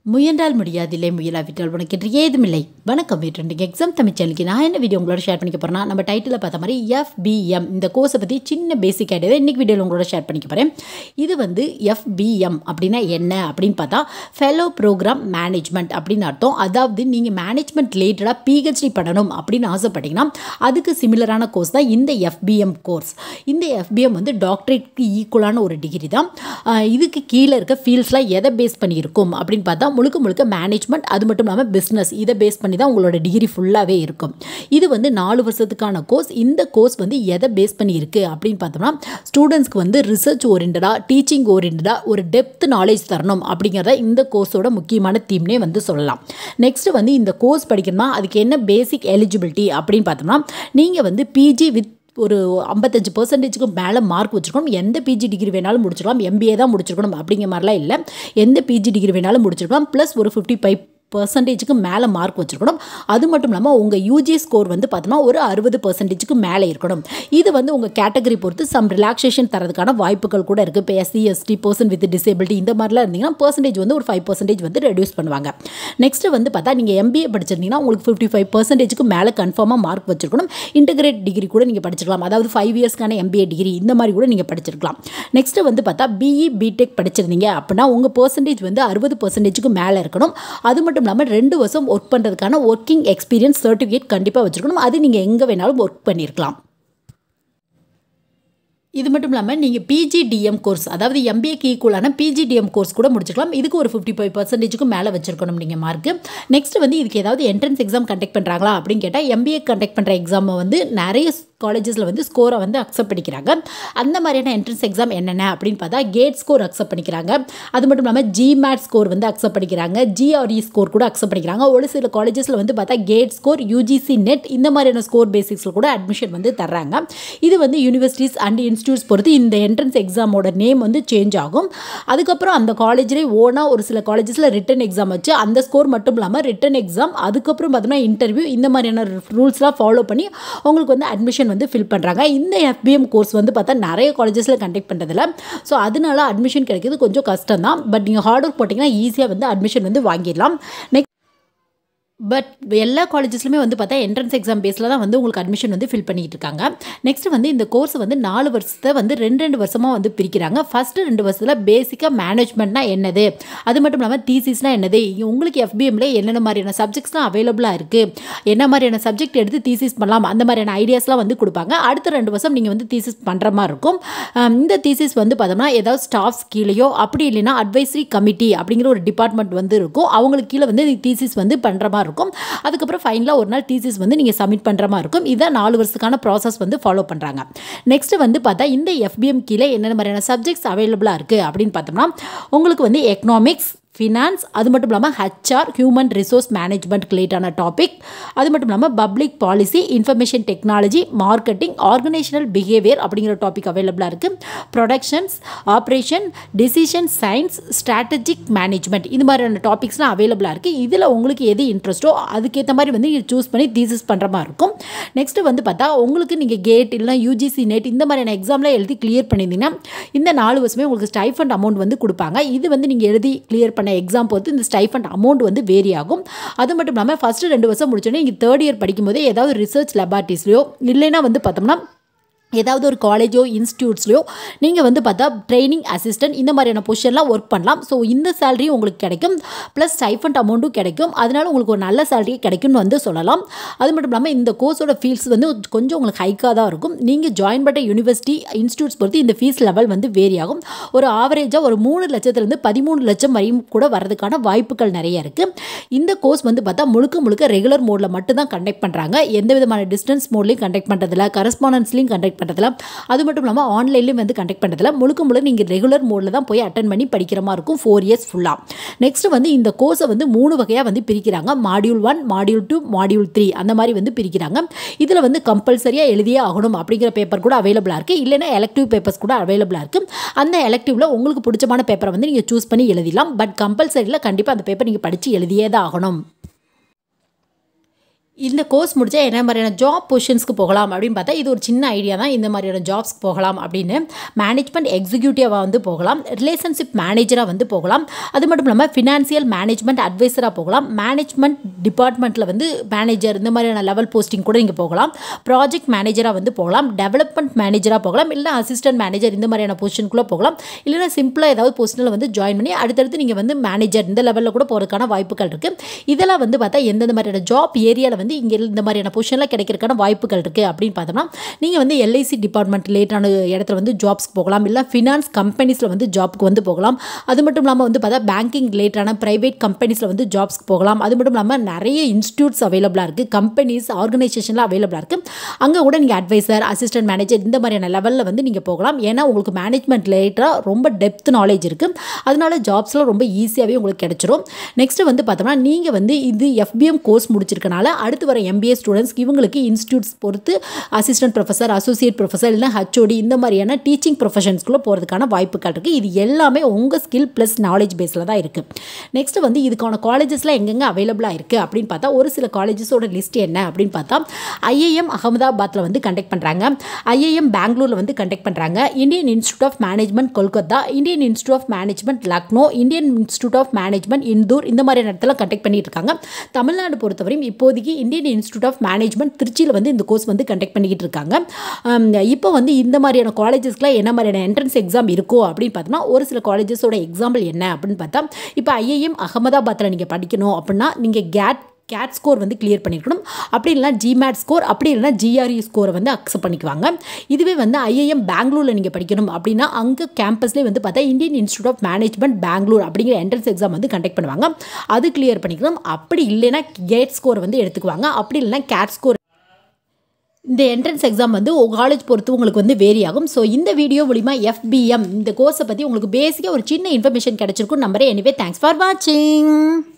முயன்றால் முடியாதில்லை முயலாவிட்டால் உனக்கு என்று ஏதுமில்லை வணக்கம் ட்ரெண்டிங் எக்ஸாம் தமிழ் சேனலுக்கு நான் என்ன வீடியோ உங்களோட ஷேர் பண்ணிக்க போகிறேன்னா நம்ம டைட்டில் பார்த்த மாதிரி எஃபிஎம் இந்த கோர்ஸை பற்றி சின்ன பேசிக் ஐடியா இன்றைக்கி வீடியோவில் உங்களோட ஷேர் பண்ணிக்க போகிறேன் இது வந்து எஃபிஎம் அப்படின்னா என்ன அப்படின்னு பார்த்தா ஃபெலோ ப்ரோக்ராம் மேனேஜ்மெண்ட் அப்படின்னு அர்த்தம் அதாவது நீங்கள் மேனேஜ்மெண்ட் ரிலேட்டடாக பிஹெச்டி பண்ணணும் அப்படின்னு ஆசைப்பட்டீங்கன்னா அதுக்கு சிமிலரான கோர்ஸ் தான் இந்த எஃபிஎம் கோர்ஸ் இந்த எஃபிஎம் வந்து டாக்டரேட்க்கு ஈக்குவலான ஒரு டிகிரி தான் ஆஹ் இதுக்கு கீழே இருக்க ஃபீல்ட்ஸ்லாம் எதை பேஸ் பண்ணியிருக்கும் அப்படின்னு பார்த்தா முழுக்க முழுக்க மேனேஜ்மெண்ட் அது மட்டும் இல்லாமல் பிஸ்னஸ் இதை பேஸ் பண்ணி தான் உங்களோட டிகிரி ஃபுல்லாகவே இருக்கும் இது வந்து நாலு வருஷத்துக்கான கோர்ஸ் இந்த கோர்ஸ் வந்து எதை பேஸ் பண்ணி இருக்கு அப்படின்னு பார்த்தோம்னா ஸ்டூடெண்ட்ஸ்க்கு வந்து ரிசர்ச் ஓரியன்டாக டீச்சிங் ஓரியன்டாக ஒரு டெப்த் நாலேஜ் தரணும் அப்படிங்கிறத இந்த கோர்ஸோட முக்கியமான தீம்னே வந்து சொல்லலாம் நெக்ஸ்ட் வந்து இந்த கோர்ஸ் படிக்கணுமா அதுக்கு என்ன பேசிக் எலிஜிபிலிட்டி அப்படின்னு பார்த்தோம்னா நீங்கள் வந்து பிஜி வித் ஒரு ஐம்பத்தஞ்சு பர்சன்டேஜுக்கு மேலே மார்க் வச்சுருக்கணும் எந்த பிஜி டிகிரி வேணாலும் முடிச்சிருக்கலாம் எம்பிஏ தான் முடிச்சிருக்கணும் அப்படிங்கிற மாதிரிலாம் இல்லை எந்த பிஜி டிகிரி வேணாலும் முடிச்சிருக்கலாம் ப்ளஸ் ஒரு ஃபிஃப்டி ஃபைவ் பர்சன்டேஜுக்கு மேலே மார்க் வச்சுருக்கணும் அது மட்டும் இல்லாமல் உங்கள் யூஜி ஸ்கோர் வந்து பார்த்தோன்னா ஒரு அறுபது பர்சன்டேஜுக்கு மேலே இருக்கணும் இது வந்து உங்கள் கேட்டகரி பொறுத்து சம் ரிலாக்ஸேஷன் தரதுக்கான வாய்ப்புகள் கூட இருக்குது இப்போ SC ST person with disability இந்த மாதிரிலாம் இருந்தீங்கன்னா பர்சன்டேஜ் வந்து ஒரு ஃபைவ் பர்சன்டேஜ் வந்து ரெடியூஸ் பண்ணுவாங்க நெக்ஸ்ட் வந்து பார்த்தா நீங்கள் எம்பிஏ படிச்சிருந்தீங்கன்னா உங்களுக்கு ஃபிஃப்டி ஃபைவ் பர்சன்டேஜுக்கு மேலே கன்ஃபார்மாக மார்க் வச்சிருக்கணும் இன்டகிரேட் டிகிரி கூட நீங்கள் படிச்சிருக்கலாம் அதாவது ஃபைவ் இயர்ஸ்க்கான எம்பிஏ டிகிரி இந்த மாதிரி கூட நீங்கள் படிச்சிருக்கலாம் நெக்ஸ்ட் வந்து பார்த்தா பிஇ பிடெக் படிச்சிருந்தீங்க அப்படின்னா உங்கள் பர்சன்டேஜ் வந்து அறுபது பர்சன்டேஜுக்கு மேலே இருக்கணும் அது மட்டும் இல்லாமல் ரெண்டு வருஷம் ஒர்க் பண்ணுறதுக்கான ஒர்க்கிங் எக்ஸ்பீரியன்ஸ் சர்டிஃபிகேட் கண்டிப்பாக வச்சுருக்கணும் அது நீங்கள் எங்கே வேணாலும் ஒர்க் பண்ணியிருக்கலாம் இது மட்டும் இல்லாமல் நீங்கள் பிஜிடிஎம் கோர்ஸ் அதாவது எம்பிஏக்கு ஈக்குவலான பிஜிடிஎம் கோர்ஸ் கூட முடிச்சுக்கலாம் இதுக்கு ஒரு ஃபிஃப்டி ஃபைவ் பர்சன்டேஜுக்கு மேலே வச்சிருக்கணும் நீங்கள் மார்க்கு நெக்ஸ்ட் வந்து இதுக்கு ஏதாவது என்ட்ரன்ஸ் எக்ஸாம் கண்டக்ட் பண்ணுறாங்களா அப்படின்னு கேட்டால் எம்பிஏ கண்டக்ட் பண்ணுற எக்ஸாமை வந்து நிறைய காலேஜஸில் வந்து ஸ்கோரை வந்து அக்செப்ட் பண்ணிக்கிறாங்க அந்த மாதிரியான என்ட்ரன்ஸ் எக்ஸாம் என்னென்ன அப்படின்னு பார்த்தா கேட் ஸ்கோர் அக்செப்ட் பண்ணிக்கிறாங்க அது மட்டும் இல்லாமல் ஜிமேட் ஸ்கோர் வந்து அக்செப்ட் பண்ணிக்கிறாங்க ஜிஆர்இ ஸ்கோர் கூட அக்செப்ட் பண்ணிக்கிறாங்க ஒரு சில காலேஜஸில் வந்து பார்த்தா கேட் ஸ்கோர் யூஜிசி நெட் இந்த மாதிரியான ஸ்கோர் பேசிக்ஸில் கூட அட்மிஷன் வந்து தர்றாங்க இது வந்து யூனிவர்சிட்டிஸ் அண்ட் இன்ஸ்டியூட்ஸ் பொறுத்து இந்த என்ட்ரன்ஸ் எக்ஸாமோட நேம் வந்து சேஞ்ச் ஆகும் அதுக்கப்புறம் அந்த காலேஜ்லேயே ஓனாக ஒரு சில காலேஜஸில் ரிட்டன் எக்ஸாம் வச்சு அந்த ஸ்கோர் மட்டும் இல்லாமல் ரிட்டன் எக்ஸாம் அதுக்கப்புறம் பார்த்தோம்னா இன்டர்வியூ இந்த மாதிரியான ரூல்ஸ்லாம் ஃபாலோ பண்ணி உங்களுக்கு வந்து அட்மிஷன் வந்து ஃபில் பண்ணுறாங்க இந்த எஃபிஎம் கோர்ஸ் வந்து பார்த்தா நிறைய காலேஜஸில் கண்டக்ட் பண்ணுறதில்ல ஸோ அதனால அட்மிஷன் கிடைக்கிறது கொஞ்சம் கஷ்டம் தான் பட் நீங்கள் ஹார்ட் ஒர்க் போட்டிங்கன்னா ஈஸியாக வந்து அட்மிஷன் வந்து வாங்கிடலாம் நெக்ஸ்ட் பட் எல்லா காலேஜஸ்லையுமே வந்து பார்த்தா என்ட்ரன்ஸ் எக்ஸாம் பேஸில் தான் வந்து உங்களுக்கு அட்மிஷன் வந்து ஃபில் பண்ணிட்டு இருக்காங்க நெக்ஸ்ட் வந்து இந்த கோர்ஸ் வந்து நாலு வருஷத்தை வந்து ரெண்டு ரெண்டு வருஷமாக வந்து பிரிக்கிறாங்க ஃபஸ்ட்டு ரெண்டு வருஷத்தில் பேசிக்காக மேனேஜ்மெண்ட்னா என்னது அது மட்டும் இல்லாமல் தீசிஸ்னா என்னது உங்களுக்கு எஃபிஎம்ல என்னென்ன மாதிரியான சப்ஜெக்ட்ஸ்லாம் அவைலபிளாக இருக்குது என்ன மாதிரியான சப்ஜெக்ட் எடுத்து தீசிஸ் பண்ணலாம் அந்த மாதிரியான ஐடியாஸ்லாம் வந்து கொடுப்பாங்க அடுத்த ரெண்டு வருஷம் நீங்கள் வந்து தீசிஸ் பண்ணுற மாதிரி இருக்கும் அஹ் இந்த தீசிஸ் வந்து பார்த்தோம்னா ஏதாவது ஸ்டாஃப்ஸ் கீழேயோ அப்படி இல்லைன்னா அட்வைசரி கமிட்டி அப்படிங்கிற ஒரு டிபார்ட்மெண்ட் வந்து இருக்கும் அவங்களுக்கு கீழே வந்து தீசிஸ் வந்து பண்ணுற மாதிரி இருக்கும் அதுக்கப்புறம் ஃபைனலாக ஒரு நாள் தீசிஸ் வந்து நீங்கள் சப்மிட் பண்ணுற மாதிரி இருக்கும் இதான் நாலு வருஷத்துக்கான ப்ராசஸ் வந்து ஃபாலோ பண்ணுறாங்க நெக்ஸ்ட் வந்து பார்த்தா இந்த எஃபிஎம் கீழே என்னென்ன மாதிரியான சப்ஜெக்ட்ஸ் அவைலபிளாக இருக்குது அப்படின்னு பார்த்தோம்னா உங்களுக்கு வந்து எக்கனாமிக்ஸ் ஃபினான்ஸ் அது மட்டும் இல்லாமல் ஹெச்ஆர் ஹியூமன் ரிசோர்ஸ் மேனேஜ்மெண்ட் ரிலேட்டான டாபிக் அது மட்டும் இல்லாமல் public policy information technology marketing organisational behaviour அப்படிங்கிற டாபிக் அவைலபிளாக இருக்குது productions operation decision science strategic management இது மாதிரியான டாபிக்ஸ்லாம் அவைலபிளாக இருக்குது இதில் உங்களுக்கு எது இன்ட்ரெஸ்ட்டோ அதுக்கேற்ற மாதிரி வந்து நீங்கள் சூஸ் பண்ணி தீசிஸ் பண்ணுற மாதிரி இருக்கும் நெக்ஸ்ட்டு வந்து பார்த்தா உங்களுக்கு நீங்கள் கேட் இல்லைனா யூஜிசி நெட் இந்த மாதிரியான எக்ஸாம்லாம் எழுதி கிளியர் பண்ணியிருந்தீங்கன்னா இந்த நாலு வருஷமே உங்களுக்கு ஸ்டைஃபண்ட் அமௌண்ட் வந்து கொடுப்பாங்க இது வந்து நீங்கள் எழுதி கிளியர் பண்ண எக்ஸாம் பொறுத்து இந்த ஸ்டைஃபண்ட் அமௌண்ட் வந்து வேரி ஆகும் அது மட்டும் இல்லாமல் ஃபஸ்ட்டு ரெண்டு வருஷம் முடிச்சோடனே நீங்கள் தேர்ட் இயர் படிக்கும்போது ஏதாவது ரிசர்ச் லெபார்ட்டிஸ்லையோ இல்லைன்னா வந்து பார்த்தோம்னா ஏதாவது ஒரு காலேஜோ இன்ஸ்டியூட்ஸ்லையோ நீங்கள் வந்து பார்த்தா ட்ரைனிங் அசிஸ்டன்ட் இந்த மாதிரியான பொசிஷன்லாம் ஒர்க் பண்ணலாம் ஸோ இந்த சேலரியும் உங்களுக்கு கிடைக்கும் ப்ளஸ் ஸ்டைஃபண்ட் அமௌண்ட்டும் கிடைக்கும் அதனால உங்களுக்கு ஒரு நல்ல சேலரி கிடைக்கும்னு வந்து சொல்லலாம் அது மட்டும் இல்லாமல் இந்த கோர்ஸோட ஃபீஸ் வந்து கொஞ்சம் உங்களுக்கு ஹைக்காக தான் இருக்கும் நீங்கள் ஜாயின் பண்ண யூனிவர்சிட்டி இன்ஸ்டியூட்ஸ் பொறுத்து இந்த ஃபீஸ் லெவல் வந்து வேரி ஆகும் ஒரு ஆவரேஜாக ஒரு மூணு லட்சத்துலேருந்து பதிமூணு லட்சம் வரையும் கூட வரதுக்கான வாய்ப்புகள் நிறைய இருக்குது இந்த கோர்ஸ் வந்து பார்த்தா முழுக்க முழுக்க ரெகுலர் மோடில் மட்டும் தான் கண்டக்ட் பண்ணுறாங்க எந்த விதமான டிஸ்டன்ஸ் மோட்லையும் கண்டக்ட் பண்ணுறதில்ல கரஸ்பாண்டன்ஸ்லையும் கண்டக்ட் பண்ணுறதுல அது மட்டும் இல்லாமல் ஆன்லைன்லேயும் வந்து கண்டக்ட் பண்ணுறதுல முழுக்க முழுக்க நீங்கள் ரெகுலர் மோடில் தான் போய் அட்டன் பண்ணி படிக்கிற மாதிரி இருக்கும் ஃபோர் இயர்ஸ் ஃபுல்லாக நெக்ஸ்ட் வந்து இந்த கோர்ஸை வந்து மூணு வகையாக வந்து பிரிக்கிறாங்க module one module two module three அந்த மாதிரி வந்து பிரிக்கிறாங்க இதில் வந்து கம்பல்சரியாக எழுதியே ஆகணும் அப்படிங்கிற பேப்பர் கூட அவைலபிளாக இருக்குது இல்லைன்னா எலக்டிவ் பேப்பர்ஸ் கூட அவைலபிளாக இருக்குது அந்த எலக்டிவில் உங்களுக்கு பிடிச்சமான பேப்பரை வந்து நீங்கள் சூஸ் பண்ணி எழுதிடலாம் பட் கம்பல்சரியில் கண்டிப்பாக அந்த பேப்பர் நீங்கள் படித்து எழுதியே தான் ஆகணும் இந்த கோர்ஸ் முடிச்சா என்ன மாதிரியான ஜாப் பொசிஷன்ஸ்க்கு போகலாம் அப்படின்னு பார்த்தா இது ஒரு சின்ன ஐடியா தான் இந்த மாதிரியான ஜாப்ஸ்க்கு போகலாம் அப்படின்னு மேனேஜ்மெண்ட் எக்ஸிக்யூட்டிவாக வந்து போகலாம் ரிலேஷன்ஷிப் மேனேஜராக வந்து போகலாம் அது மட்டும் இல்லாமல் ஃபினான்சியல் மேனேஜ்மெண்ட் அட்வைசராக போகலாம் மேனேஜ்மெண்ட் டிபார்ட்மெண்ட்டில் வந்து மேனேஜர் இந்த மாதிரியான லெவல் போஸ்டிங் கூட நீங்கள் போகலாம் ப்ராஜெக்ட் மேனேஜராக வந்து போகலாம் டெவலப்மெண்ட் மேனேஜராக போகலாம் இல்லை அசிஸ்டன்ட் மேனேஜர் இந்த மாதிரியான பொசிஷனுக்குள்ளே போகலாம் இல்லைன்னா சிம்பிளாக ஏதாவது பொசிஷனில் வந்து ஜாயின் பண்ணி அடுத்தடுத்து நீங்கள் வந்து மேனேஜர் இந்த லெவலில் கூட போகிறதுக்கான வாய்ப்புகள் இருக்குது இதெல்லாம் வந்து பார்த்தா எந்தெந்த மாதிரியான ஜாப் ஏரியாவில் வந்து இங்கே இந்த மாதிரியான பொசிஷனில் கிடைக்கிறதுக்கான வாய்ப்புகள் இருக்குது அப்படின்னு பார்த்தோம்னா நீங்கள் வந்து எல்ஐசி டிபார்ட்மெண்ட் ரிலேட்டான இடத்துல வந்து ஜாப்ஸ்க்கு போகலாம் இல்லை ஃபினான்ஸ் கம்பெனிஸில் வந்து ஜாப்க்கு வந்து போகலாம் அது மட்டும் இல்லாமல் வந்து பார்த்தா பேங்கிங் ரிலேட்டான ப்ரைவேட் கம்பெனிஸில் வந்து ஜாப்ஸ்க்கு போகலாம் அது மட்டும் இல்லாமல் நிறைய இன்ஸ்டியூட்ஸ் அவைலபிளாக இருக்குது கம்பெனிஸ் ஆர்கனைசேஷனில் அவைலபிளாக இருக்குது அங்கே கூட நீங்கள் அட்வைசர் அசிஸ்டன்ட் மேனேஜர் இந்த மாதிரியான லெவலில் வந்து நீங்கள் போகலாம் ஏன்னா உங்களுக்கு மேனேஜ்மெண்ட் ரிலேட்டாக ரொம்ப டெப்த் நாலேஜ் இருக்குது அதனால ஜாப்ஸ்லாம் ரொம்ப ஈஸியாகவே உங்களுக்கு கிடைச்சிரும் நெக்ஸ்ட்டு வந்து பார்த்தோம்னா நீங்கள் வந்து இது எஃபிஎம் கோர்ஸ் முடிச்சிருக்கனால அடுத்து வர எம்பிஏ ஸ்டூடெண்ட்ஸ் இவங்களுக்கு இன்ஸ்டியூட்ஸ் பொறுத்து அசிஸ்டன்ட் ப்ரொஃபஸர் அசோசியேட் ப்ரொஃபஸர் இல்லைனா ஹச்ஓடி இந்த மாதிரியான டீச்சிங் ப்ரொஃபஷன்ஸ்குள்ளே போகிறதுக்கான வாய்ப்புகள் இருக்குது இது எல்லாமே உங்கள் ஸ்கில் ப்ளஸ் நாலேஜ் பேஸில் தான் இருக்குது நெக்ஸ்ட் வந்து இதுக்கான காலேஜஸ்லாம் எங்கெங்கே அவைலபிளாக இருக்குது அப்படின்னு பார்த்தா ஒரு சில காலேஜஸோட லிஸ்ட் என்ன அப்படின்னு பார்த்தா ஐஏஎம் அகமதாபாத்தில் வந்து கண்டக்ட் பண்ணுறாங்க ஐஏஎம் பெங்களூரில் வந்து கண்டக்ட் பண்ணுறாங்க Indian Institute of Management Kolkata Indian Institute of Management Lucknow Indian Institute of Management Indore இந்த மாதிரியான இடத்துல கண்டக்ட் பண்ணிட்டு இருக்காங்க தமிழ்நாடு பொறுத்தவரையும் இப்போதைக்கு இந்தியன் இன்ஸ்டியூட் ஆஃப் மேனேஜ்மெண்ட் திருச்சியில் வந்து இந்த கோர்ஸ் வந்து கண்டக்ட் பண்ணிக்கிட்டு இருக்காங்க ஆம், இப்போ வந்து இந்த மாதிரியான காலேஜஸ்க்குலாம் என்ன மாதிரியான என்ட்ரன்ஸ் எக்ஸாம் இருக்கோ அப்படின்னு பார்த்தோம்னா ஒரு சில காலேஜஸோட எக்ஸாம்பிள் என்ன அப்படின்னு பார்த்தா இப்போ ஐஏஎம் அகமதாபாத்தில் நீங்கள் படிக்கணும் அப்படின்னா நீங்கள் கேட் கேட் ஸ்கோர் வந்து கிளியர் பண்ணியிருக்கணும் அப்படி இல்லைனா ஜிமேட் ஸ்கோர் அப்படி இல்லைனா ஜிஆர்இ ஸ்கோரை வந்து அக்செப்ட் பண்ணிக்குவாங்க இதுவே வந்து ஐஏஎம் பெங்களூரில் நீங்கள் படிக்கணும் அப்படின்னா அங்கே கேம்பஸ்லேயே வந்து பார்த்தா Indian Institute of Management Bangalore அப்படிங்கிற என்ட்ரன்ஸ் எக்ஸாம் வந்து கண்டக்ட் பண்ணுவாங்க அது கிளியர் பண்ணிக்கணும் அப்படி இல்லைன்னா கேட் ஸ்கோர் வந்து எடுத்துக்குவாங்க அப்படி இல்லைனா கேட் ஸ்கோர் இந்த என்ட்ரன்ஸ் எக்ஸாம் வந்து காலேஜ் பொறுத்து உங்களுக்கு வந்து வேரி ஆகும் ஸோ இந்த வீடியோ மூலிமா எஃபிஎம் இந்த கோர்ஸை பற்றி உங்களுக்கு பேசிக்காக ஒரு சின்ன இன்ஃபர்மேஷன் கிடச்சிருக்கும் நம்பரே எனிவே தேங்க்ஸ் ஃபார் வாட்சிங்